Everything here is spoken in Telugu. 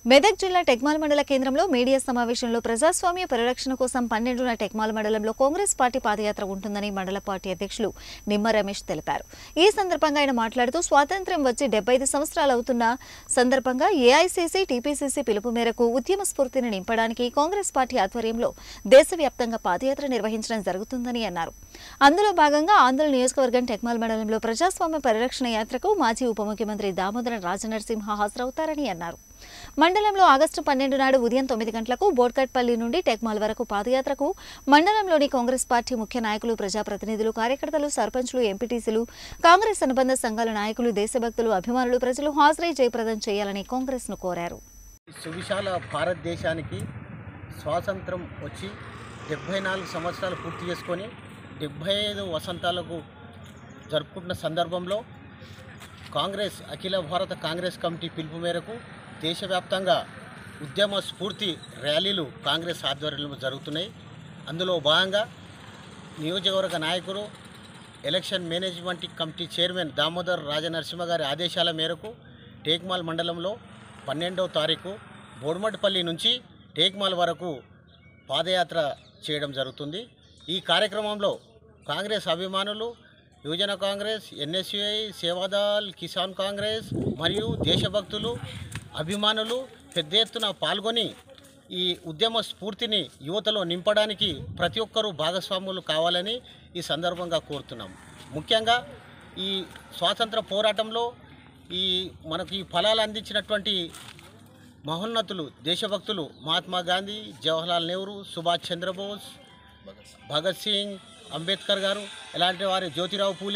మెదక్ జిల్లా టెక్మాల్ మండల కేంద్రంలో మీడియా సమావేశంలో ప్రజాస్వామ్య పరిరక్షణ కోసం పన్నెండున టెక్మాల్ మండలంలో కాంగ్రెస్ పార్టీ పాదయాత్ర ఉంటుందని మండల పార్టీ అధ్యక్షులు నిమ్మ రమేష్ తెలిపారు ఈ సందర్భంగా ఆయన మాట్లాడుతూ స్వాతంత్ర్యం వచ్చి డెబ్బై ఐదు సంవత్సరాలు అవుతున్న సందర్భంగా ఏఐసీసీ టీపీసీసీ పిలుపు మేరకు ఉద్యమ స్ఫూర్తిని నింపడానికి కాంగ్రెస్ పార్టీ ఆధ్వర్యంలో దేశవ్యాప్తంగా పాదయాత్ర నిర్వహించడం జరుగుతుందని అన్నారు అందులో భాగంగా ఆంధ్ర నియోజకవర్గం టెక్మాల్ మండలంలో ప్రజాస్వామ్య పరిరక్షణ యాత్రకు మాజీ ఉప ముఖ్యమంత్రి దామోదర రాజనరసింహ హాజరవుతారని అన్నారు మండలంలో ఆగస్టు పన్నెండు నాడు ఉదయం తొమ్మిది గంటలకు బోడ్కట్పల్లి నుండి టెక్మాల్ వరకు పాదయాత్రకు మండలంలోని కాంగ్రెస్ పార్టీ ముఖ్య నాయకులు ప్రజాప్రతినిధులు కార్యకర్తలు సర్పంచ్లు ఎంపీటీసీలు కాంగ్రెస్ అనుబంధ సంఘాల నాయకులు దేశభక్తులు అభిమానులు ప్రజలు హాజరై జయప్రదం చేయాలని కాంగ్రెస్ ను కోరారు సువిశాల భారతదేశానికి స్వాతంత్రం వచ్చి డెబ్భై నాలుగు సంవత్సరాలు పూర్తి చేసుకొని డెబ్భై ఐదు వసంతాలకు జరుపుకుంటున్న సందర్భంలో కాంగ్రెస్ అఖిల భారత కాంగ్రెస్ కమిటీ పిలుపు మేరకు దేశవ్యాప్తంగా ఉద్యమ స్ఫూర్తి ర్యాలీలు కాంగ్రెస్ ఆధ్వర్యంలో జరుగుతున్నాయి అందులో భాగంగా నియోజకవర్గ నాయకులు election management committee chairman Damodar Rajanarasimha గారి ఆదేశాల మేరకు టేక్మాల్ మండలంలో పన్నెండవ తారీఖు బోడుమటిపల్లి నుంచి టేక్మాల్ వరకు పాదయాత్ర చేయడం జరుగుతుంది ఈ కార్యక్రమంలో కాంగ్రెస్ అభిమానులు యువజన కాంగ్రెస్ ఎన్ఎస్యుఐ సేవాదల్ కిసాన్ కాంగ్రెస్ మరియు దేశభక్తులు అభిమానులు పెద్ద ఎత్తున పాల్గొని ఈ ఉద్యమ స్ఫూర్తిని యువతలో నింపడానికి ప్రతి ఒక్కరూ భాగస్వాములు కావాలని ఈ సందర్భంగా కోరుతున్నాం ముఖ్యంగా ఈ స్వాతంత్ర పోరాటంలో ఈ మనకు ఈ ఫలాలు అందించినటువంటి మహోన్నతులు దేశభక్తులు మహాత్మా గాంధీ జవహర్లాల్ నెహ్రూ సుభాష్ చంద్రబోస్ భగత్ సింగ్ అంబేద్కర్ గారు ఇలాంటి వారి జ్యోతిరావు పూలే